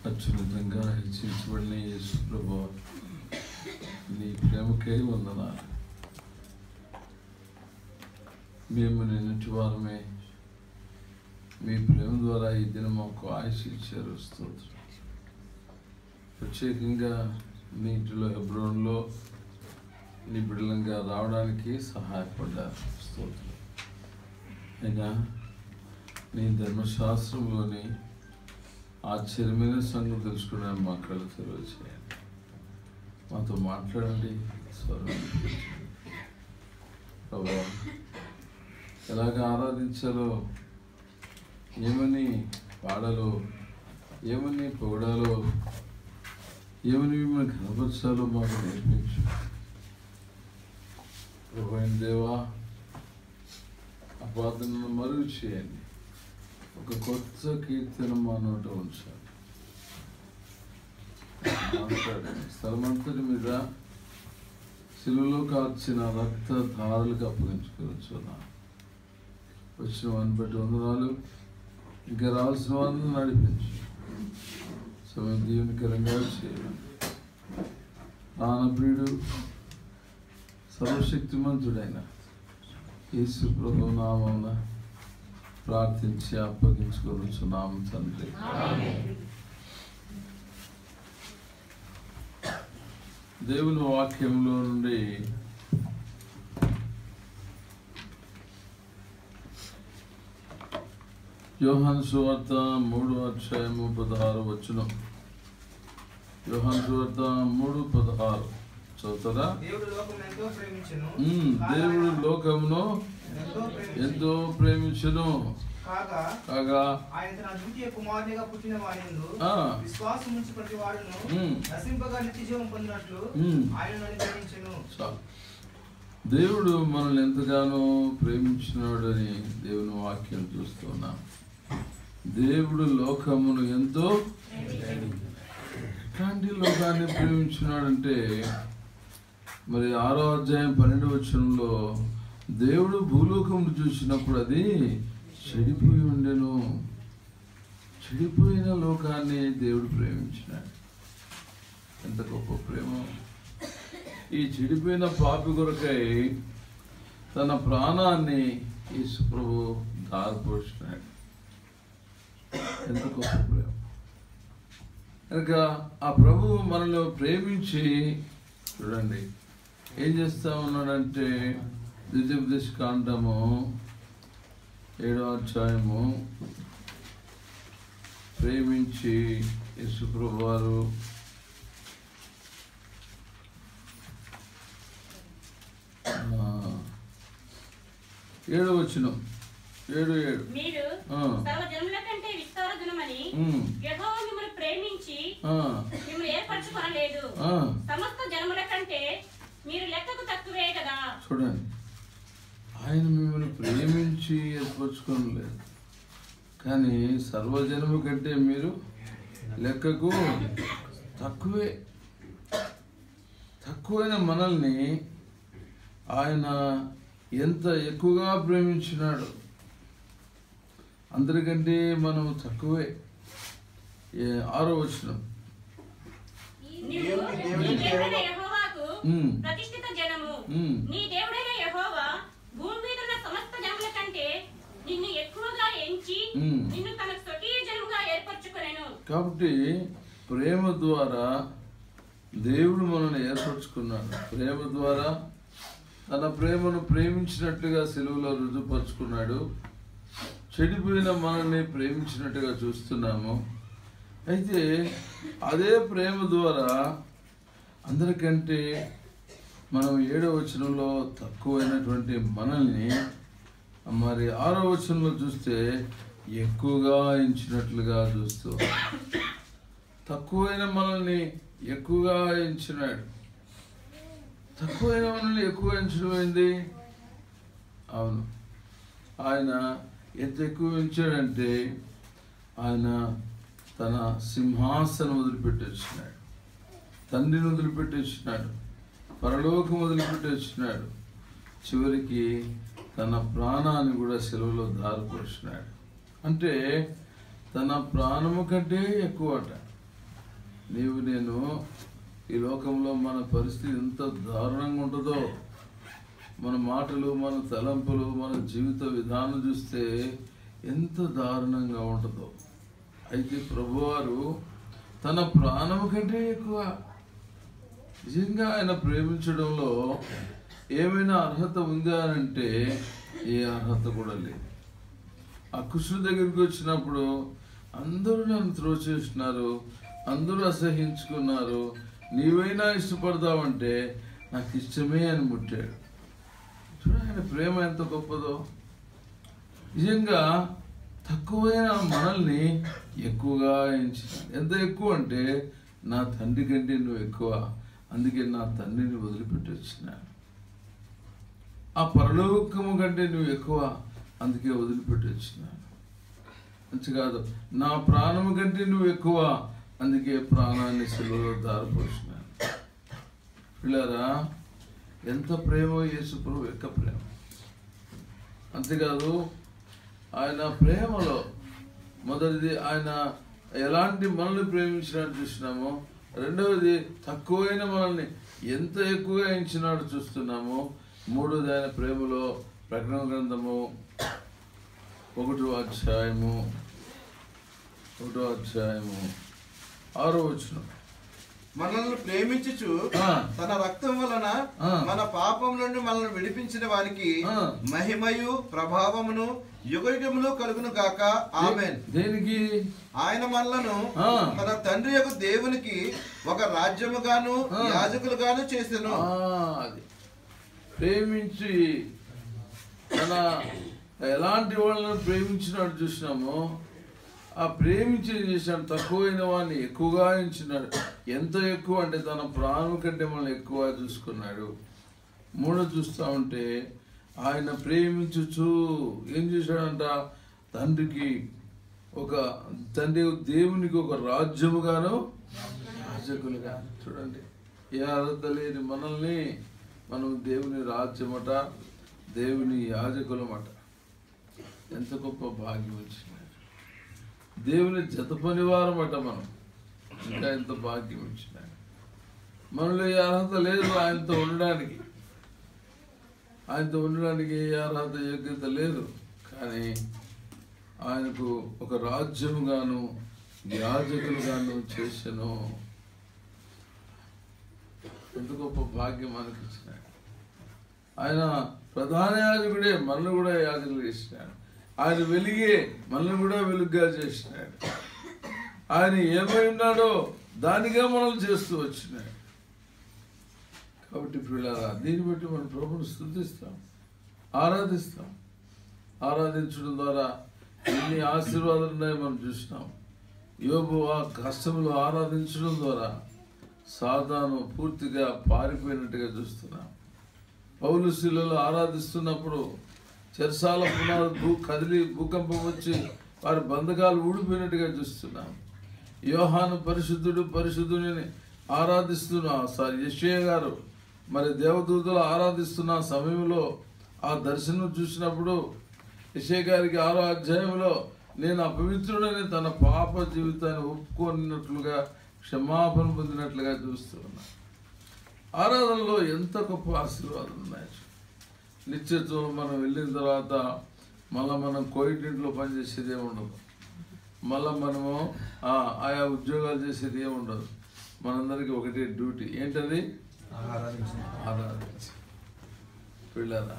అత్యున్నతంగా హెచ్చించబడిన యేసు ప్రభు నీ ప్రేమకై వందనాలు మేము నిన్నటి వారమే మీ ప్రేమ ద్వారా ఈ దినం మాకు ఆయుష్ ఇచ్చారు స్తోత్రం ప్రత్యేకంగా నీటిలో హెబ్రోన్లో నీ బిడ్డలంగా రావడానికి సహాయపడ్డారు స్తోత్రం అయినా నీ ధర్మశాస్త్రంలోని ఆశ్చర్యమైన సంగతి తెలుసుకోవడానికి మా కళ్ళు తెరవ చేయండి మాతో మాట్లాడండి స్వరం వినిపించండి. ప్రభా ఎలాగ ఆరాధించాలో ఏమని పాడాలో ఏమని పొగడాలో ఏమని మిమ్మల్ని కనపరచాలో మాకు నేర్పించు ప్రభు అయిన దేవా అపాదనను మరుగు చేయండి ఒక కొత్త కీర్తన మా నోట ఉంచాలి మాట్లాడండి స్థలమంతటి మీద శిలువలో కాల్చిన రక్త ధారలకు అప్పగించుకోవచ్చునా వచ్చిన వారిని బట్టి వందనాలు ఇంకా రావాల్సిన వారిని నడిపించు సమయం దీవెనకరంగా చేయాలి ప్రాణప్రియుడు సర్వశక్తిమంతుడైన యేసు ప్రభు నామమున ప్రార్థించి అప్పగించుకోవచ్చు తండ్రి దేవుని వాక్యంలో నుండి యోహాన్ సువార్త మూడు అధ్యాయము పదహారు వచ్చును యోహాన్ సువార్త మూడు పదహారు చదువుతారా దేవుడు లోకం ఎంతో ప్రేమించెను ఉమ్, దేవుడు లోకమును ఎంతో ప్రేమించెను. ఎంతో ప్రేమించును కాగా కాగా ఆయన తన ద్వితీయ కుమారునిగా పుట్టిన వానిందు ఆ. విశ్వాసం ఉంచి ప్రతి వాడును ఉమ్. నశింపగా నిత్య జీవం పొందినట్లు ఉమ్. ఆయన అనుగ్రహించెను చాలు దేవుడు మనల్ని ఎంతగానో ప్రేమించినాడని దేవుని వాక్యం చూస్తున్నాం దేవుడు లోకమును ఎంతో ఎట్లాంటి లోకాన్ని ప్రేమించినాడంటే మరి ఆరో అధ్యాయం పన్నెండు వచనంలో దేవుడు భూలోకమును చూసినప్పుడు అది చెడిపోయి ఉండెను చెడిపోయిన లోకాన్ని దేవుడు ప్రేమించినాడు ఎంత గొప్ప ప్రేమ ఈ చెడిపోయిన పాపి కొరకై తన ప్రాణాన్ని యేసు ప్రభు దారిపోసినాడు ఎంత గొప్ప ప్రేమ కనుక ఆ ప్రభువు మనల్ని ప్రేమించి చూడండి ఏం చేస్తా ఉన్నాడంటే ద్వితీయోపదేశ కాండము ఏడో అధ్యాయము ప్రేమించి యేసుప్రభు వారు ఆ, ఏడు వచ్చిన ఏడు ఏడు మీరు ఆ. సర్వ జనుల కంటే విస్తారజనమని ఉమ్, యెహోవా మిమ్మల్ని ప్రేమించి ఆ, మిమ్మల్ని ఏర్పరచుకొనలేదు ఆ. సమస్త జనముల కంటే మీరు లెక్కకు తక్కువే కదా చూడండి ఆయన మిమ్మల్ని ప్రేమించి ఏర్పరచుకోలేదు కానీ సర్వజనము కంటే మీరు లెక్కకు తక్కువే తక్కువైన మనల్ని ఆయన ఎంత ఎక్కువగా ప్రేమించినాడు అందరికంటే మనం తక్కువే ఏ- ఆరో వచనం నీవు నీ దేవుడైన యెహోవాకు ఉమ్. ప్రతిష్ఠిత జనము ఉమ్. నీ దేవుడైన యెహోవా భూమి మీద ఉన్న సమస్త జనముల కంటే నిన్ను ఎక్కువగా ఎంచి ఉమ్. నిన్ను తన స్వకీయ జనముగా ఏర్పరచుకొనెను కాబట్టి ప్రేమ ద్వారా దేవుడు మనల్ని ఏర్పరచుకున్నాడు ప్రేమ ద్వారా తన ప్రేమను ప్రేమించినట్టుగా సెలువులో రుజుపరుచుకున్నాడు చెడిపోయిన మనల్ని ప్రేమించినట్టుగా చూస్తున్నాము అయితే అదే ప్రేమ ద్వారా అందరికంటే మనం ఏడో వచనంలో తక్కువైనటువంటి మనల్ని మరి ఆరో వచనంలో చూస్తే ఎక్కువగా ఎంచినట్లుగా చూస్తూ తక్కువైన మనల్ని ఎక్కువగా ఎంచినాడు తక్కువైన మనల్ని ఎక్కువ ఎంచడం ఏంది అవును ఆయన ఎంత ఎక్కువ ఎంచాడంటే ఆయన తన సింహాసనం వదిలిపెట్టి వచ్చినాడు తండ్రిని వదిలిపెట్టి వచ్చినాడు పరలోకం వదిలిపెట్టి వచ్చినాడు చివరికి తన ప్రాణాన్ని కూడా సెలవులో దారిపోసినాడు అంటే తన ప్రాణము కంటే ఎక్కువ అట నీవు నేను ఈ లోకంలో మన పరిస్థితి ఎంత దారుణంగా ఉంటుందో మన మాటలు మన తలంపులు మన జీవిత విధానం చూస్తే ఎంత దారుణంగా ఉంటుందో అయితే ప్రభువారు తన ప్రాణం కంటే ఎక్కువ నిజంగా ఆయన ప్రేమించడంలో ఏమైనా అర్హత ఉందా అని అంటే ఏ అర్హత కూడా లేదు ఆ కృష్ణుడి దగ్గరికి వచ్చినప్పుడు అందరూ నన్ను త్రోచేస్తున్నారు అందరూ అసహించుకున్నారు నీవైనా ఇష్టపడతావంటే నాకు ఇష్టమే అని ముట్టాడు చూడ ఆయన ప్రేమ ఎంత గొప్పదో నిజంగా తక్కువైన మనల్ని ఎక్కువగా ఎంచినాడు ఎంత ఎక్కువ అంటే నా తండ్రి కంటే నువ్వు ఎక్కువ అందుకే నా తండ్రిని వదిలిపెట్టి వచ్చినాను ఆ పరలోకము కంటే నువ్వు ఎక్కువ అందుకే వదిలిపెట్టి వచ్చినాను మంచి కాదు నా ప్రాణము కంటే నువ్వు ఎక్కువ అందుకే ప్రాణాన్ని సెలవులో దారిపోసినాను పిల్లరా ఎంత ప్రేమ యేసు ప్రభు యొక్క ప్రేమ అంతేకాదు ఆయన ప్రేమలో మొదటిది ఆయన ఎలాంటి మనల్ని ప్రేమించినట్టు చూసినామో రెండవది తక్కువైన మనల్ని ఎంత ఎక్కువగా ఎంచినాడు చూస్తున్నామో మూడోది ఆయన ప్రేమలో ప్రకటన గ్రంథము ఒకటో అధ్యాయము ఒకటో అధ్యాయము ఆరో వచనం మనల్ని ప్రేమించుచు ఆ. తన రక్తం వలన ఆ. మన పాపం నుండి మనల్ని విడిపించిన వానికి ఆ. మహిమయు ప్రభావమును యుగయుగములు కలుగును గాక ఆమెన్ దేనికి ఆయన మనలను ఆ. తన తండ్రి యొక్క దేవునికి ఒక రాజ్యముగాను ఆ. యాజకులుగాను చేసెను ఆ, అది ప్రేమించి తన ఎలాంటి వాళ్ళని ప్రేమించినాడు చూసినామో ఆ ప్రేమించి ఏం చేశాడు తక్కువైన వాడిని ఎక్కువగా ఎంచినాడు ఎంత ఎక్కువ అంటే తన ప్రాణం కంటే మనల్ని ఎక్కువ చూసుకున్నాడు మూడో చూస్తా ఉంటే ఆయన ప్రేమించుచు ఏం చేశాడంట తండ్రికి ఒక తండ్రి దేవునికి ఒక రాజ్యముగాను యాజకులుగా చూడండి ఏ అర్హత లేని మనల్ని మనం దేవుని రాజ్యమట దేవుని యాజకులమట ఎంత గొప్ప భాగ్యం వచ్చినాడు దేవుని జత పనివారమట మనం ఇంకా ఎంత భాగ్యం ఇచ్చినాడు మనలో ఏ అర్హత లేదు ఆయనతో ఉండడానికి ఆయనతో ఉండడానికి ఏ అర్హత యోగ్యత లేదు కానీ ఆయనకు ఒక రాజ్యముగాను యాజకులుగాను చేసెను ఎంత గొప్ప భాగ్యం మనకి ఇచ్చినాడు ఆయన ప్రధాన యాజకుడే మనల్ని కూడా యాజకులు చేసినాడు ఆయన వెలిగే మనల్ని కూడా వెలుగుగా చేసినాడు ఆయన ఏమై ఉన్నాడో దానిగా మనల్ని చేస్తూ వచ్చినాడు కాబట్టి పిల్లరా దీన్ని బట్టి మనం ప్రభుని స్థుతిస్తాం ఆరాధిస్తాం ఆరాధించడం ద్వారా ఎన్ని ఆశీర్వాదాలు ఉన్నాయో మనం చూసినాం యోబు ఆ కష్టంలో ఆరాధించడం ద్వారా సాధాను పూర్తిగా పారిపోయినట్టుగా చూస్తున్నాం పౌలు శిలలో ఆరాధిస్తున్నప్పుడు చెరసాల పునాది భూ కదిలి భూకంపం వచ్చి వారి బంధకాలు ఊడిపోయినట్టుగా చూస్తున్నాం యోహాను పరిశుద్ధుడు పరిశుద్ధుని ఆరాధిస్తున్నా సారీ యశ్వయ్య గారు మరి దేవదూతలు ఆరాధిస్తున్న సమయంలో ఆ దర్శనం చూసినప్పుడు యశ్వయ్య గారికి ఆరో అధ్యాయంలో నేను అపవిత్రుడని తన పాప జీవితాన్ని ఒప్పుకొన్నట్లుగా క్షమాపణ పొందినట్లుగా చూస్తున్నా ఆరాధనలో ఎంత గొప్ప ఆశీర్వాదం ఉన్నాయి నిత్యత్వం మనం వెళ్ళిన తర్వాత మళ్ళీ మనం కోయిటింట్లో పనిచేసేది ఏమి ఉండదు మళ్ళీ మనము ఆ, ఆయా ఉద్యోగాలు చేసేది ఏమి ఉండదు మనందరికీ ఒకటే డ్యూటీ ఏంటది ఆరాధించి పిల్లరా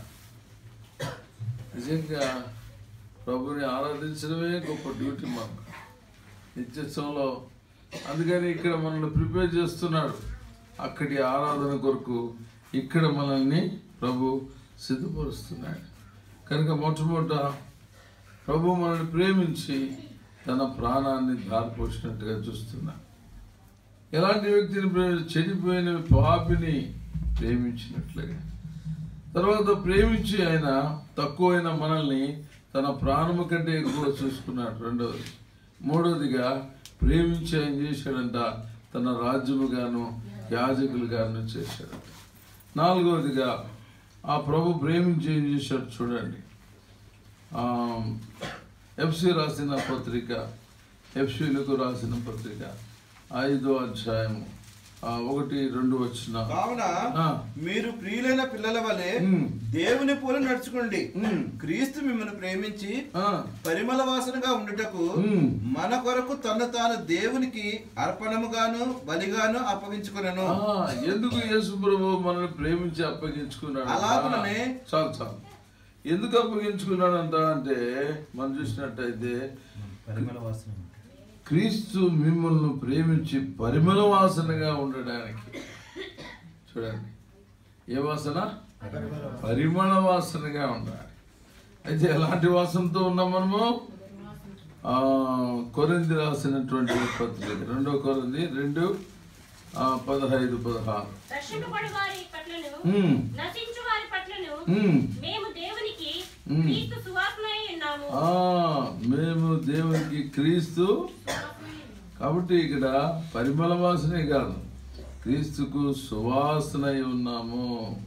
నిజంగా ప్రభుని ఆరాధించడమే గొప్ప డ్యూటీ మనకు నిత్యత్వంలో అందుకని ఇక్కడ మనల్ని ప్రిపేర్ చేస్తున్నాడు అక్కడి ఆరాధన కొరకు ఇక్కడ మనల్ని ప్రభు సిద్ధపరుస్తున్నాడు కనుక మొట్టమొదట ప్రభు మనల్ని ప్రేమించి తన ప్రాణాన్ని దారిపోసినట్టుగా చూస్తున్నా ఎలాంటి వ్యక్తిని ప్రేమి చెడిపోయిన పాపిని ప్రేమించినట్లుగా తర్వాత ప్రేమించి ఆయన తక్కువైన మనల్ని తన ప్రాణము కంటే ఎక్కువ చూసుకున్నాడు రెండవది మూడవదిగా ప్రేమించి ఆయన చేశాడంట తన రాజ్యముగాను యాజకులుగాను చేశాడు నాలుగవదిగా ఆ ప్రభు ప్రేమించి ఏం చేశాడు చూడండి ఆ, ఎఫ్సి రాసిన పత్రిక ఎఫ్సీలకు రాసిన పత్రిక ఐదో అధ్యాయము ఆ, ఒకటి రెండు వచ్చిన కావున ఆ. మీరు ప్రియులైన పిల్లల వలె ఉమ్. దేవుని పోలి నడుచుకోండి ఉమ్. క్రీస్తు మిమ్మల్ని ప్రేమించి ఆ, పరిమళ వాసనగా ఉండుటకు ఉమ్. మన కొరకు తను తాను దేవునికి అర్పణముగాను బలిగాను అప్పగించుకునను ఆ, ఎందుకు యేసు ప్రభు మనల్ని ప్రేమించి అప్పగించుకున్నాడు అలాగుననే చాలు చాలు ఎందుకు అప్పగించుకున్నాడంట అంటే మనం చూసినట్టయితే పరిమళ వాసన క్రీస్తు మిమ్మల్ని ప్రేమించి పరిమళ వాసనగా ఉండడానికి చూడండి ఏ వాసన పరిమళ వాసనగా ఉండాలి అయితే ఎలాంటి వాసనతో ఉన్నాం మనము ఆ, కొరింది రాసినటువంటి పత్రిక రెండో కొరింది రెండు ఆ, పదహైదు పదహారు రక్షింపబడు వారి పట్లను ఉమ్, నశించు వారి పట్లను ఉమ్. మేము దేవునికి మ్మ్. క్రీస్తు సువాసనై ఉన్నాము ఆ, మేము దేవునికి క్రీస్తు కాబట్టి ఇక్కడ పరిమళ వాసనే కాదు క్రీస్తుకు సువాసనై ఉన్నాము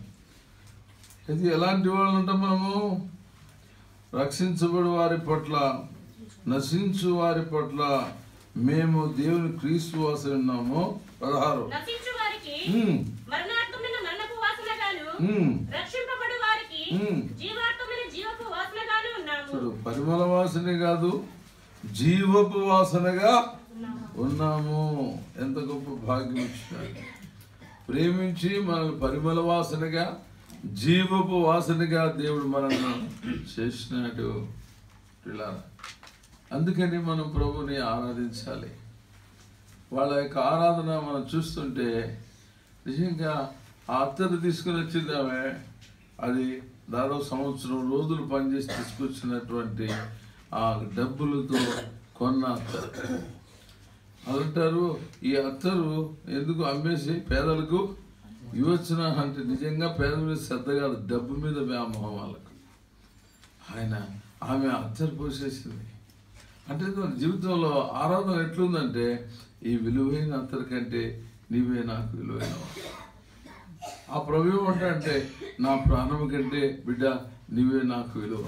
ఇది ఎలాంటి వాళ్ళు ఉంటాం మనము రక్షించబడి వారి పట్ల నశించు వారి పట్ల మేము దేవుని క్రీస్తు వాసన ఉన్నాము పదహారు నశించు వారికి ఉమ్, మరణార్థమైన మరణపు వాసనగాను ఉమ్. రక్షింపబడు వారికి మ్మ్. జీవార్థమైన జీవపు వాసనగాను ఉన్నాము చూడు పరిమళ వాసనే కాదు జీవపు వాసనగా ఉన్నాము ఎంత గొప్ప భాగ్యం ఇచ్చినాడు ప్రేమించి మనల్ని పరిమళ వాసనగా జీవపు వాసనగా దేవుడు మనల్ని చేసినాడు ఇలా అందుకని మనం ప్రభుని ఆరాధించాలి వాళ్ళ యొక్క ఆరాధన మనం చూస్తుంటే నిజంగా ఆ అత్తరు తీసుకుని వచ్చింది ఆమె అది దాదాపు సంవత్సరం రోజులు పనిచేసి తీసుకొచ్చినటువంటి ఆ డబ్బులతో కొన్న అత్తరు అంటారు ఈ అత్తరు ఎందుకు అమ్మేసి పేదలకు ఇవ్వచ్చున అంటే నిజంగా పేదల మీద శ్రద్ధ కాదు డబ్బు మీద వ్యామోహం వాళ్ళకు ఆయన ఆమె అత్తరు పోసేసింది అంటే తన జీవితంలో ఆరాధన ఎట్లుందంటే ఈ విలువైన అత్తరి కంటే నీవే నాకు విలువైన ఆ ప్రభు అంటే నా ప్రాణం కంటే బిడ్డ నీవే నాకు విలువ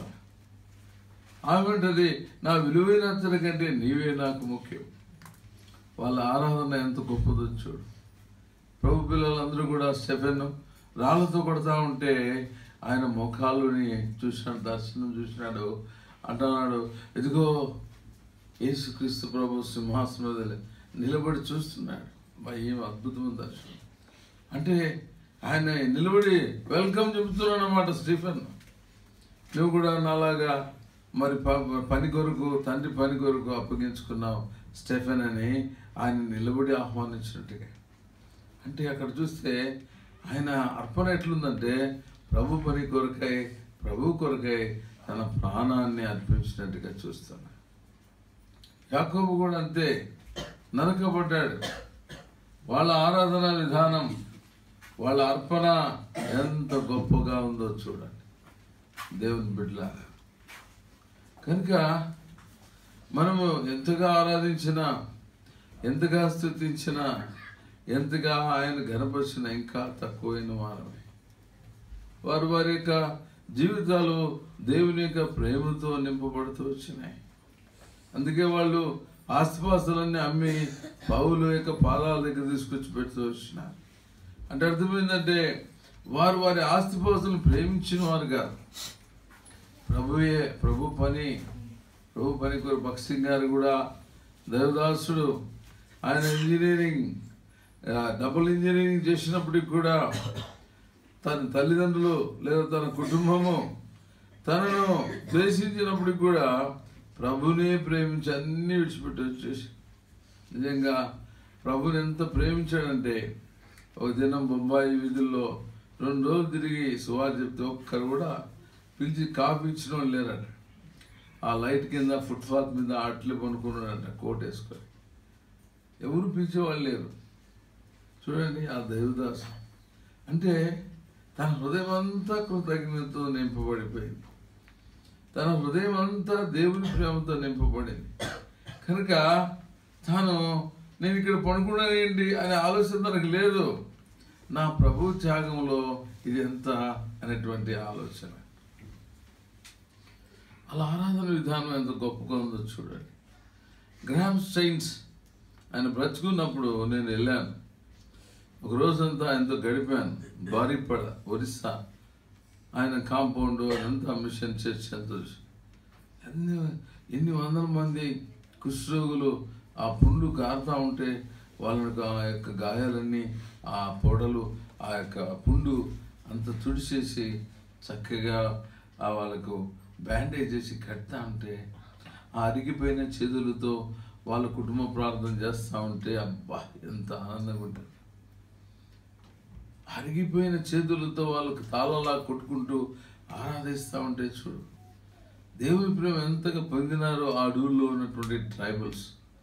ఆమె అంటది నా విలువైన అత్తరి కంటే నీవే నాకు ముఖ్యం వాళ్ళ ఆరాధన ఎంత గొప్పదో చూడు ప్రభు పిల్లలందరూ కూడా స్టెఫెన్ రాళ్ళతో కొడతా ఉంటే ఆయన ముఖాలుని చూసినాడు దర్శనం చూసినాడు అంటున్నాడు ఇదిగో యేసుక్రీస్తు ప్రభు సింహాసనం మీద నిలబడి చూస్తున్నాడు బా ఏం అద్భుతమైన దర్శనం అంటే ఆయన నిలబడి వెల్కమ్ చెబుతున్నాడు అన్నమాట స్టీఫెన్ నువ్వు కూడా నాలాగా మరి ప- పని కొరకు తండ్రి పని కొరకు అప్పగించుకున్నావు స్టెఫెన్ అని ఆయన నిలబడి ఆహ్వానించినట్టుగా అంటే అక్కడ చూస్తే ఆయన అర్పణ ఎట్లుందంటే ప్రభు పని కొరకై ప్రభు కొరకై తన ప్రాణాన్ని అర్పించినట్టుగా చూస్తాను యాకోబు కూడా అంతే నరకబడ్డాడు వాళ్ళ ఆరాధన విధానం వాళ్ళ అర్పణ ఎంత గొప్పగా ఉందో చూడండి దేవుని బిడ్డలారా కనుక మనము ఎంతగా ఆరాధించినా ఎంతగా స్థుతించినా ఎంతగా ఆయన గనపరిచినా ఇంకా తక్కువైన వారమే వారు వారి యొక్క జీవితాలు దేవుని యొక్క ప్రేమతో నింపబడుతూ వచ్చినాయి అందుకే వాళ్ళు ఆస్తిపాస్తులన్నీ అమ్మి పౌలు యొక్క పాదాల దగ్గర తీసుకొచ్చి పెడుతూ వచ్చినారు అంటే అర్థమైందంటే వారు వారి ఆస్తిపాస్తులను ప్రేమించిన వారు కాదు ప్రభుయే ప్రభు పని ప్రభు పని కొరకు భక్సింగ్ గారు కూడా దేవదాసుడు ఆయన ఇంజనీరింగ్ ఆ, డబుల్ ఇంజనీరింగ్ చేసినప్పటికి కూడా తన తల్లిదండ్రులు లేదా తన కుటుంబము తనను ద్వేషించినప్పటికి కూడా ప్రభునే ప్రేమించి అన్ని విడిచిపెట్టి వచ్చేసి నిజంగా ప్రభుని ఎంత ప్రేమించాడంటే ఒక దినం బొంబాయి వీధుల్లో రెండు రోజులు తిరిగి సువార్ చెప్తే ఒక్కరు కూడా పిలిచి కాఫీ ఇచ్చిన వాళ్ళు లేరట ఆ లైట్ కింద ఫుట్పాత్ మీద అట్లే కొనుక్కున్నాడంట కోట్ వేసుకొని ఎవరు పిలిచేవాళ్ళు లేరు చూడండి ఆ దేవదాసు అంటే తన హృదయం అంతా కృతజ్ఞతతో నింపబడిపోయింది తన హృదయం అంతా దేవుని ప్రేమతో నింపబడింది కనుక తాను నేను ఇక్కడ పడుకున్నానేంటి అనే ఆలోచన తనకు లేదు నా ప్రభు త్యాగంలో ఇది ఎంత అనేటువంటి ఆలోచన అలా ఆరాధన విధానం ఎంత గొప్పగా ఉందో చూడండి గ్రామ్ స్టైన్స్ ఆయన బ్రతుకున్నప్పుడు నేను వెళ్ళాను ఒక రోజంతా ఆయనతో గడిపాను బారిపడ ఒరిస్సా ఆయన కాంపౌండ్ అదంతా మిషన్ చర్చ్ అంతా చూసి. ఎన్ని ఎన్ని వందల మంది కుష్ఠరోగులు ఆ పుండ్లు గారుతా ఉంటే వాళ్ళకు ఆ యొక్క గాయాలన్నీ ఆ పొడలు ఆ యొక్క పుండు అంత తుడిచేసి చక్కగా ఆ వాళ్ళకు బ్యాండేజ్ చేసి కడతా ఉంటే ఆ అరిగిపోయిన చేతులతో వాళ్ళ కుటుంబ ప్రార్థన చేస్తూ ఉంటే అబ్బా ఎంత ఆనందంగా ఉంటుంది అరిగిపోయిన చేతులతో వాళ్ళకు తాళలా కొట్టుకుంటూ ఆరాధిస్తూ ఉంటే చూడు దేవుని ప్రేమ ఎంతగా పొందినారో ఆ అడవుల్లో ఉన్నటువంటి ట్రైబల్స్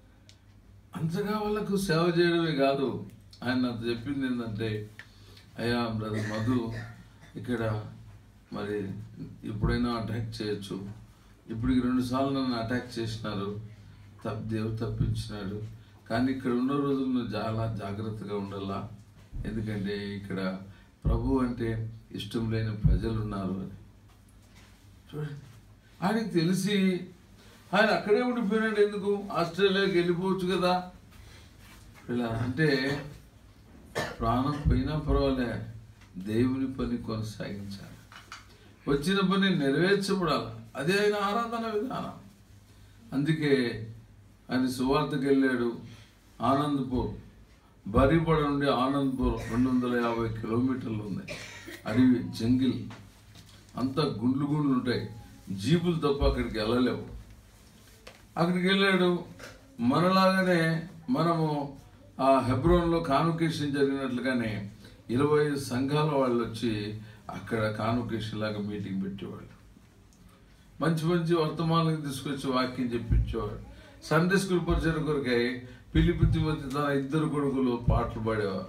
అంతగా వాళ్ళకు సేవ చేయడమే కాదు ఆయన నాకు చెప్పింది ఏంటంటే అయ్యా బ్రదర్ మధు ఇక్కడ మరి ఎప్పుడైనా అటాక్ చేయొచ్చు ఇప్పటికి రెండు సార్లు నన్ను అటాక్ చేసినారు తప్ప దేవుడు తప్పించినాడు కానీ ఇక్కడ ఉన్న రోజులు నువ్వు చాలా జాగ్రత్తగా ఉండాలా ఎందుకంటే ఇక్కడ ప్రభు అంటే ఇష్టం లేని ప్రజలు ఉన్నారు అని చూడండి ఆయనకి తెలిసి ఆయన అక్కడే ఉండిపోయినాడు ఎందుకు ఆస్ట్రేలియాకి వెళ్ళిపోవచ్చు కదా ఇలా అంటే ప్రాణం పోయినా పర్వాలే దేవుని పని కొనసాగించాలి వచ్చిన పని నెరవేర్చబడాలి అదే ఆయన ఆరాధన విధానం అందుకే ఆయన సువార్తకి వెళ్ళాడు ఆనందపూర్ బరిపడ నుండి ఆనందపూర్ రెండు వందల యాభై కిలోమీటర్లు ఉంది అడవి జంగిల్ అంతా గుండ్లు గుండ్లు ఉంటాయి జీపులు తప్ప అక్కడికి వెళ్ళలేవు అక్కడికి వెళ్ళాడు మనలాగానే మనము ఆ హెబ్రోన్లో కాన్వకేషన్ జరిగినట్లుగానే ఇరవై ఐదు సంఘాల వాళ్ళు వచ్చి అక్కడ కాన్వకేషన్ లాగా మీటింగ్ పెట్టేవాళ్ళు మంచి మంచి వర్తమానం తీసుకొచ్చి వాక్యం చెప్పించేవాడు సండే స్కూల్ పరిచయం కొరకై పిలిపి తిమ్మతి తన ఇద్దరు కొడుకులు పాటలు పాడేవారు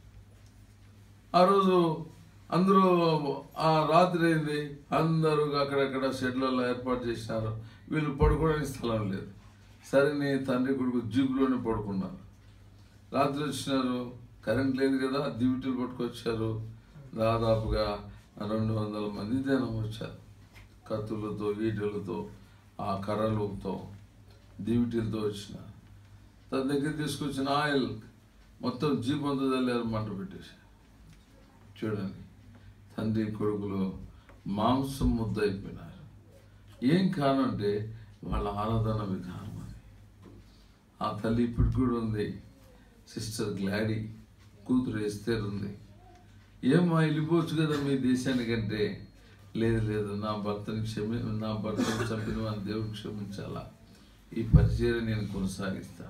ఆ రోజు అందరూ ఆ రాత్రి అయింది అందరూ అక్కడక్కడ షెడ్లలో ఏర్పాటు చేసినారు వీళ్ళు పడుకోవడానికి స్థలం లేదు సరే నీ తండ్రి కొడుకు జీపులోనే పడుకున్నారు రాత్రి వచ్చినారు కరెంట్ లేదు కదా దివిటీలు పట్టుకొచ్చారు దాదాపుగా రెండు వందల మంది జనం వచ్చారు కత్తులతో ఈటెలతో ఆ కర్రలతో దివిటీలతో వచ్చిన తన దగ్గర తీసుకొచ్చిన ఆయిల్ మొత్తం జీప్ అంతా చల్లారు మంట పెట్టేసి చూడండి తండ్రి కొడుకులు మాంసం ముద్ద అయిపోయినారు ఏం కారణం అంటే వాళ్ళ ఆరాధన విధానం అని ఆ తల్లి ఇప్పుడు కూడా ఉంది సిస్టర్ గ్లాడీ కూతురు ఎస్తేర్ ఉంది ఏమ్మా వెళ్ళిపోవచ్చు కదా మీ దేశానికంటే లేదు లేదు నా భర్తని క్షమి నా భర్తను చంపిన వారిని దేవుడు క్షమించాలా ఈ పరిచయం నేను కొనసాగిస్తాను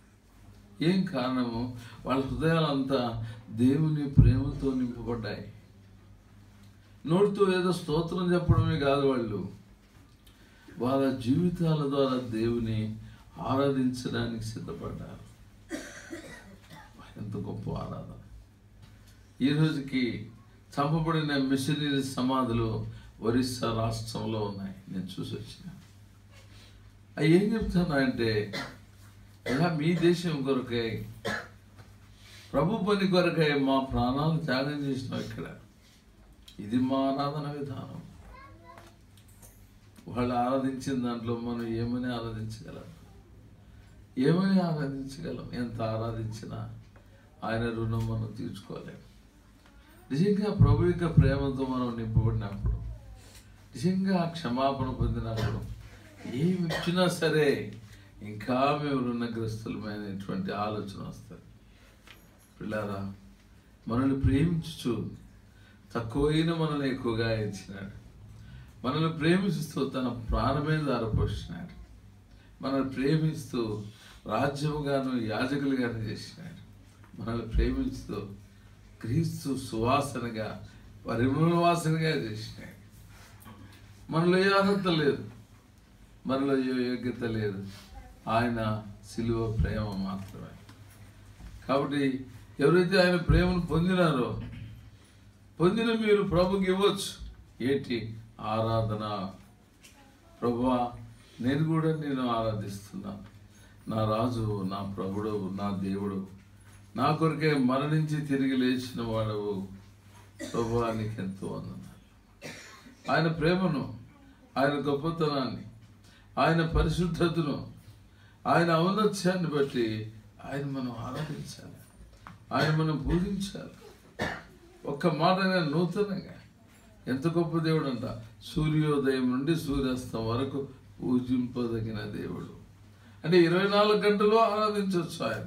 ఏం కారణము వాళ్ళ హృదయాలంతా దేవుని ప్రేమతో నింపబడ్డాయి నోటితో ఏదో స్తోత్రం చెప్పడమే కాదు వాళ్ళు వాళ్ళ జీవితాల ద్వారా దేవుని ఆరాధించడానికి సిద్ధపడ్డారు ఎంత గొప్ప ఆరాధన ఈ రోజుకి చంపబడిన మిషనరీ సమాధులు ఒరిస్సా రాష్ట్రంలో ఉన్నాయి నేను చూసి వచ్చిన అవి ఏం చెప్తున్నాయంటే ఇలా మీ దేశం కొరకై ప్రభు పని కొరకై మా ప్రాణాలు త్యాగం చేసినాం ఇక్కడ ఇది మా ఆరాధన విధానం వాళ్ళు ఆరాధించిన దాంట్లో మనం ఏమని ఆరాధించగలం ఏమని ఆరాధించగలం ఎంత ఆరాధించినా ఆయన రుణం మనం తీర్చుకోలేం నిజంగా ప్రభు యొక్క ప్రేమతో మనం నింపబడినప్పుడు నిజంగా క్షమాపణ పొందినప్పుడు ఏమి ఇచ్చినా సరే ఇంకా మేము రుణగ్రస్తులమైనటువంటి ఆలోచన వస్తుంది పిల్లారా మనల్ని ప్రేమించుచు తక్కువైన మనల్ని ఎక్కువగా ఇచ్చినాడు మనల్ని ప్రేమిస్తూ తన ప్రాణమే దారపోసినాడు మనల్ని ప్రేమిస్తూ రాజ్యముగాను యాజకులుగాను చేసినాడు మనల్ని ప్రేమిస్తూ క్రీస్తు సువాసనగా పరిమళ వాసనగా చేసినాడు మనలో ఏ అర్హత లేదు మనలో ఏ యోగ్యత లేదు ఆయన సిలువ ప్రేమ మాత్రమే కాబట్టి ఎవరైతే ఆయన ప్రేమను పొందినారో పొందిన మీరు ప్రభుకి ఇవ్వచ్చు ఏంటి ఆరాధన ప్రభువా నేను కూడా నేను ఆరాధిస్తున్నాను నా రాజు నా ప్రభుడు నా దేవుడు నా కొరకే మరణించి తిరిగి లేచిన వాడవు ప్రభువా నీకెంతో వందనాలు ఆయన ప్రేమను ఆయన గొప్పతనాన్ని ఆయన పరిశుద్ధతను ఆయన ఔన్నత్యాన్ని బట్టి ఆయన మనం ఆరాధించాలి ఆయన మనం పూజించాలి ఒక్క మాటగా నూతనంగా ఎంత గొప్ప దేవుడు అంట సూర్యోదయం నుండి సూర్యాస్తం వరకు పూజింపదగిన దేవుడు అంటే ఇరవై నాలుగు గంటలు ఆరాధించవచ్చు ఆయన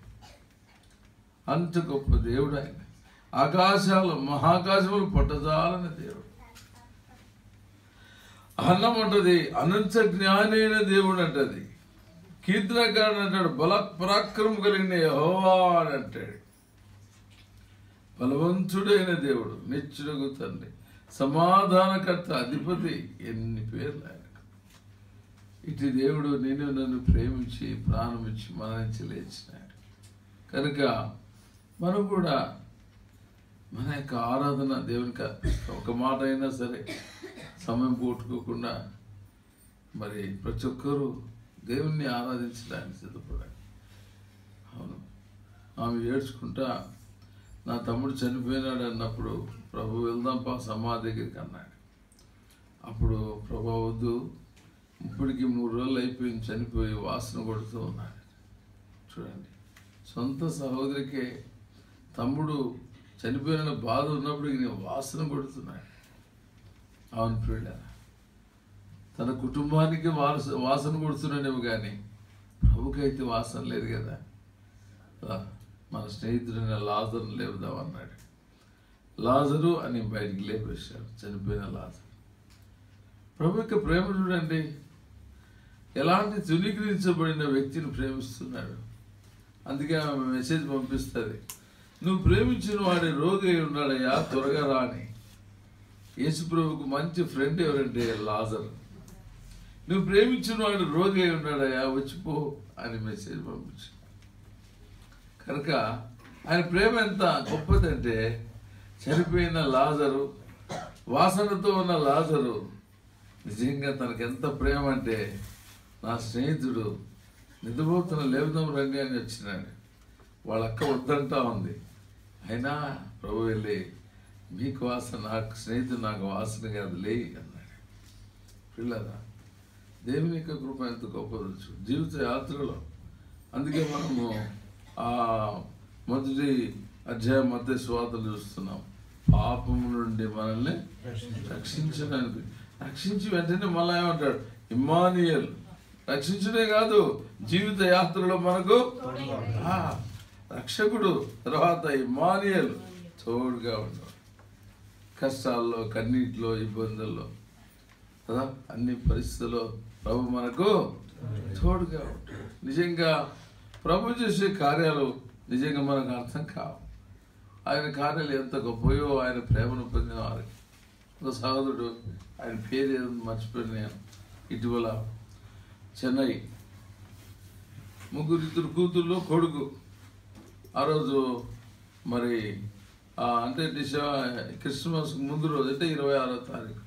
అంత గొప్ప దేవుడు ఆయన ఆకాశాలు మహాకాశములు పట్టజాలని దేవుడు అన్నం అంటది అనంత జ్ఞాని అయిన దేవుడు అంటది కీర్తనకారుడు అంటాడు బల పరాక్రమం కలిగిన యెహోవా అని అంటాడు బలవంతుడైన దేవుడు నిత్యుడుగు తండ్రి సమాధానకర్త అధిపతి ఎన్ని పేర్లు ఆయనకు ఇటు దేవుడు నేను నన్ను ప్రేమించి ప్రాణం ఇచ్చి మరణించి లేచినాడు కనుక మనం కూడా మన యొక్క ఆరాధన దేవునికి అర్పిస్తాం ఒక మాట అయినా సరే సమయం పోట్టుకోకుండా మరి ప్రతి ఒక్కరూ దేవుణ్ణి ఆరాధించడానికి సిద్ధపడాలి అవును ఆమె ఏడ్చుకుంటా నా తమ్ముడు చనిపోయినాడు అన్నప్పుడు ప్రభు వెళ్దాం పా సమాధి దగ్గరికి అన్నాడు అప్పుడు ప్రభు వద్దు ఇప్పటికి మూడు రోజులు అయిపోయింది చనిపోయి వాసన కొడుతూ ఉన్నాడు చూడండి సొంత సహోదరికే తమ్ముడు చనిపోయిన బాధ ఉన్నప్పటికీ నేను వాసన కొడుతున్నాడు అవును ప్రియుల తన కుటుంబానికి వాస వాసన కొడుతున్నాడేమో కానీ ప్రభుకైతే వాసన లేదు కదా రా, మన స్నేహితుడైన లాజర్ను లేపుదాం అన్నాడు లాజరు అని బయటికి లేపేశాడు చనిపోయిన లాజరు ప్రభు యొక్క ప్రేమ చూడండి ఎలాంటి తునీకరించబడిన వ్యక్తిని ప్రేమిస్తున్నాడు అందుకే ఆమె మెసేజ్ పంపిస్తుంది నువ్వు ప్రేమించిన వాడి రోగి అయి ఉన్నాడయ్యా త్వరగా రాని యేసు ప్రభుకు మంచి ఫ్రెండ్ ఎవరంటే లాజర్ నువ్వు ప్రేమించిన వాడు రోగి అయి ఉన్నాడయ్యా వచ్చిపో అని మెసేజ్ పంపించు కనుక ఆయన ప్రేమ ఎంత గొప్పదంటే చనిపోయిన లాజరు వాసనతో ఉన్న లాజరు నిజంగా తనకు ఎంత ప్రేమ అంటే నా స్నేహితుడు నిద్రపోతున్న లేవుదాం రండి అని వచ్చినాడు వాళ్ళ అక్క వద్దంటా ఉంది అయినా ప్రభు వెళ్ళి మీకు వాసన నాకు స్నేహితుడు నాకు వాసన కాదు లే అన్నాడు పిల్లరా దేవుని యొక్క కృప ఎంత గొప్పదో చూ- జీవిత యాత్రలో అందుకే మనము ఆ మొదటి అధ్యాయం మధ్య స్వాతలు చూస్తున్నాం పాపము నుండి మనల్ని రక్షించడానికి రక్షించి వెంటనే మళ్ళా ఏమంటాడు ఇమ్మానియల్ రక్షించడే కాదు జీవిత యాత్రలో మనకు ఆ, రక్షకుడు తర్వాత ఇమ్మానియల్ తోడుగా ఉన్నాడు కష్టాల్లో కన్నీటిలో ఇబ్బందుల్లో కదా అన్ని పరిస్థితుల్లో ప్రభు మనకు తోడుగా ఉంటాడు నిజంగా ప్రభు చేసే కార్యాలు నిజంగా మనకు అర్థం కావు ఆయన కార్యాలు ఎంత గొప్పయో ఆయన ప్రేమను పొందిన వారికి ఒక సహోదరుడు ఆయన పేరు ఏదో మర్చిపోయిన నేను ఇటీవల చెన్నై ముగ్గురు ఇద్దరు కూతుర్లు కొడుకు ఆ రోజు మరి ఆ, అంటే డిసె క్రిస్మస్ ముందు రోజు అంటే ఇరవై ఆరో తారీఖు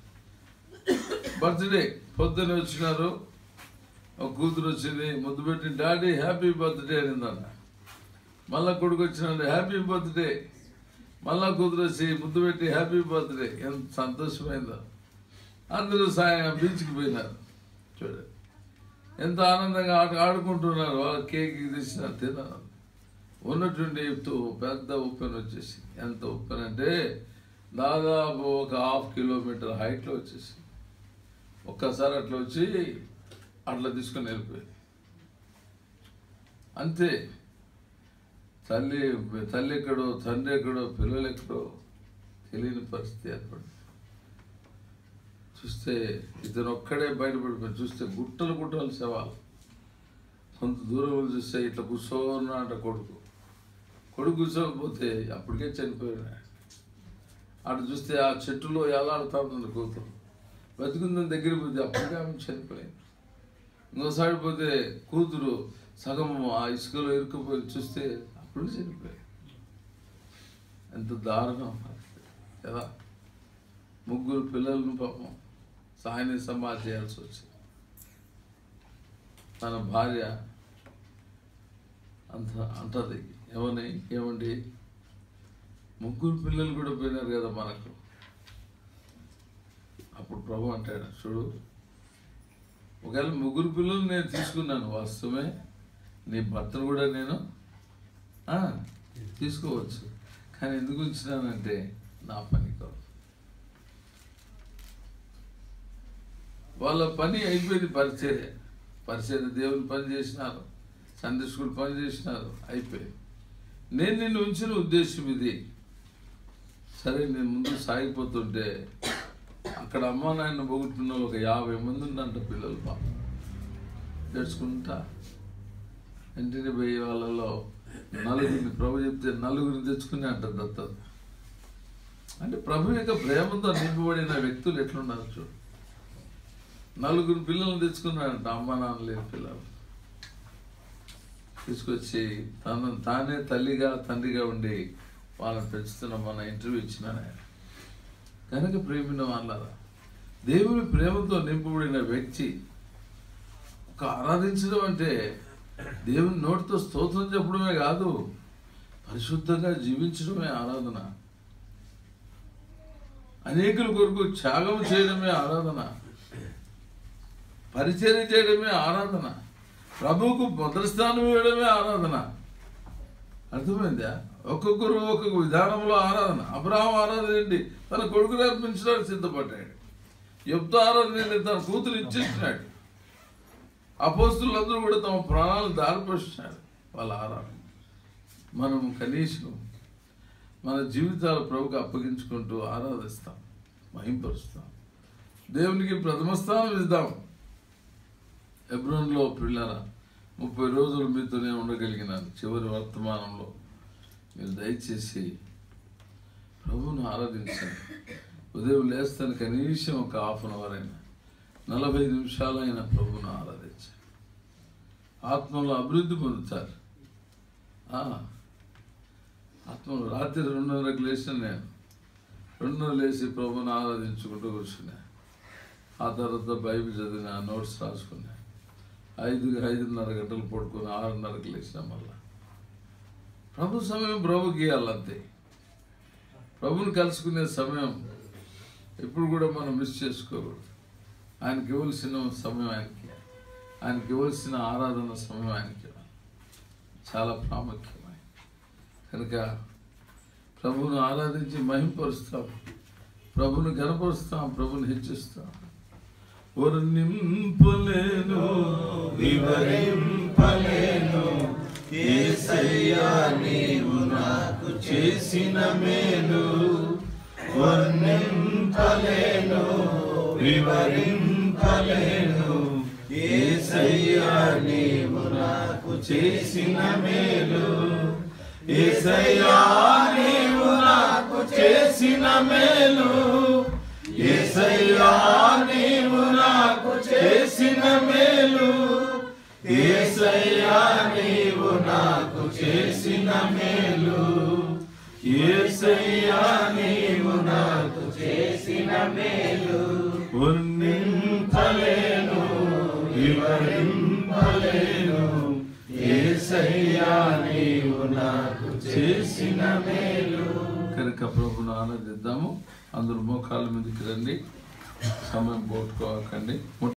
బర్త్డే పొద్దున్న వచ్చినారు ఒక కూతురు వచ్చింది ముద్దు పెట్టి డాడీ హ్యాపీ బర్త్డే అనిందన్న మళ్ళా కొడుకు వచ్చినాడు హ్యాపీ బర్త్డే మళ్ళా కూతురు వచ్చి ముద్దు పెట్టి హ్యాపీ బర్త్డే ఎంత సంతోషమైందో అందరూ సాయం బీచ్కి పోయినారు చూడండి ఎంత ఆనందంగా ఆట ఆడుకుంటున్నారు వాళ్ళు కేక్ తీసినారు తిన్నారు ఉన్నటువంటి తో- పెద్ద ఉప్పెన వచ్చేసి ఎంత ఉప్పెన అంటే దాదాపు ఒక హాఫ్ కిలోమీటర్ హైట్లో వచ్చేసి ఒక్కసారి అట్లా వచ్చి అట్లా తీసుకొని వెళ్ళిపోయింది అంతే తల్లి తల్లి ఎక్కడో తండ్రి ఎక్కడో పిల్లలు ఎక్కడో తెలియని పరిస్థితి ఏర్పడింది చూస్తే ఇతను ఒక్కడే బయటపడిపోయి చూస్తే గుట్టలు గుట్టలు శవాలు కొంత దూరం చూస్తే ఇట్లా కూర్చోన్నా అంట కొడుకు కొడుకు కూర్చోకపోతే అప్పటికే చనిపోయాడు అటు చూస్తే ఆ చెట్టులో ఎలాడుతా ఉంటుంది కూతురు బతుకుందని దగ్గర పోతే అప్పటికే ఆమె చనిపోయింది ఇంకోసారి పోతే కూతురు సగం ఆ ఇసుకలో ఇరుక్కుపోయి చూస్తే అప్పుడు చనిపోయింది ఎంత దారుణం పరిస్థితి కదా ముగ్గురు పిల్లలను పాపం సాయని సమాధి చేయాల్సి వచ్చింది తన భార్య అంత అంటది ఏమని ఏమండి ముగ్గురు పిల్లలు కూడా పోయినారు కదా మనకు అప్పుడు ప్రభు అంటాడు చూడు ఒకవేళ ముగ్గురు పిల్లలు నేను తీసుకున్నాను వాస్తవమే నీ భర్తను కూడా నేను ఆ, తీసుకోవచ్చు కానీ ఎందుకు ఉంచినానంటే నా పని కొరకు వాళ్ళ పని అయిపోయింది పరిచర్య పరిచర్య దేవుని పని చేసినారు సండే స్కూల్ పని చేసినారు అయిపోయింది నేను నిన్ను ఉంచిన ఉద్దేశం ఇది సరే నేను ముందు సాగిపోతుంటే అక్కడ అమ్మ నాయన పోగొట్టున్న ఒక యాభై మంది ఉందంట పిల్లలు పాపం తెచ్చుకుంటా ఇంటిని పోయే వాళ్ళలో నలుగురిని ప్రభు చెప్తే నలుగురిని తెచ్చుకుని అంట దత్తత అంటే ప్రభు యొక్క ప్రేమతో నింపబడిన వ్యక్తులు ఎట్లున్నారు చూడు నలుగురు పిల్లల్ని తెచ్చుకున్నాడంట అమ్మ నాన్న లేని పిల్లలు తీసుకొచ్చి తన తానే తల్లిగా తండ్రిగా ఉండి వాళ్ళని పెంచుతున్న మన ఇంటర్వ్యూ ఇచ్చిన ఆయన కనుక ప్రేమిన వాళ్ళరా దేవుని ప్రేమతో నింపబడిన వ్యక్తి ఒక ఆరాధించడం అంటే దేవుని నోటితో స్తోత్రం చెప్పడమే కాదు పరిశుద్ధంగా జీవించడమే ఆరాధన అనేకుల కొరకు త్యాగం చేయడమే ఆరాధన పరిచర్య చేయడమే ఆరాధన ప్రభువుకు భద్రస్థానం ఇవ్వడమే ఆరాధన అర్థమైందా ఒక్కొక్కరు ఒక్కొక్క విధానంలో ఆరాధన అబ్రహాం ఆరాధన ఏంటి తన కొడుకుని అర్పించడానికి సిద్ధపడ్డాడు చెప్తూ ఆరాధన ఏంటి తన కూతురు ఇచ్చేసినాడు అపోస్తులందరూ కూడా తమ ప్రాణాలు దారిపోసినారు వాళ్ళ ఆరాధన మనం కనీసం మన జీవితాలు ప్రభుకు అప్పగించుకుంటూ ఆరాధిస్తాం మహింపరుస్తాం దేవునికి ప్రథమ స్థానం ఇద్దాం ఎబ్రోన్లో పిల్లల ముప్పై రోజులు మీతో నేను ఉండగలిగినాను చివరి వర్తమానంలో మీరు దయచేసి ప్రభువును ఆరాధించండి ఉదయం లేస్తాను కనీసం ఒక హాఫ్ అన్ అవర్ అయినా నలభై నిమిషాలైనా ప్రభువును ఆరాధించండి ఆత్మలో అభివృద్ధి పొందుతారు ఆ, ఆత్మలో రాత్రి రెండున్నరకు లేచాను నేను రెండున్నర లేచి ప్రభువును ఆరాధించుకుంటూ కూర్చున్నా ఆ తర్వాత బైబిల్ చదివిన నోట్స్ రాసుకున్నా ఐదు ఐదున్నర గంటలు పడుకొని ఆరున్నరకు లేచిన మళ్ళా ప్రభు సమయం ప్రభుకి ఇవ్వాలంతే ప్రభుని కలుసుకునే సమయం ఎప్పుడు కూడా మనం మిస్ చేసుకోకూడదు ఆయనకి ఇవ్వాల్సిన సమయం ఆయనకి ఇవ్వాలి. ఆయనకి ఇవ్వాల్సిన ఆరాధన సమయం ఆయనకి ఇవ్వాలి. చాలా ప్రాముఖ్యమైన కనుక ప్రభువును ఆరాధించి మహింపరుస్తాం ప్రభుని గనపరుస్తాం ప్రభుని హెచ్చిస్తాం వర్ణింపలేను వివరింపలేను ఏసయ్యా నీవు నాకు చేసిన మేలు వర్ణింపలేను వివరింపలేను ఏసయ్యా నీవు నాకు చేసిన మేలు ఏసయ్యా నీవు నాకు చేసిన మేలు ఏసయ్యా నీవు నాకు చేసిన మేలు ఏసయ్యా నీవు నాకు చేసిన మేలు ఏసయ్యా నీవు నాకు చేసిన మేలు వర్ణింపలేను వివరింపలేను ఏసయ్యా నీవు నాకు చేసిన మేలు కనుక ప్రభును ఆనందిద్దాము అందరూ మోకాళ్ళ మీదకి రండి సమయం పోగొట్టుకోకండి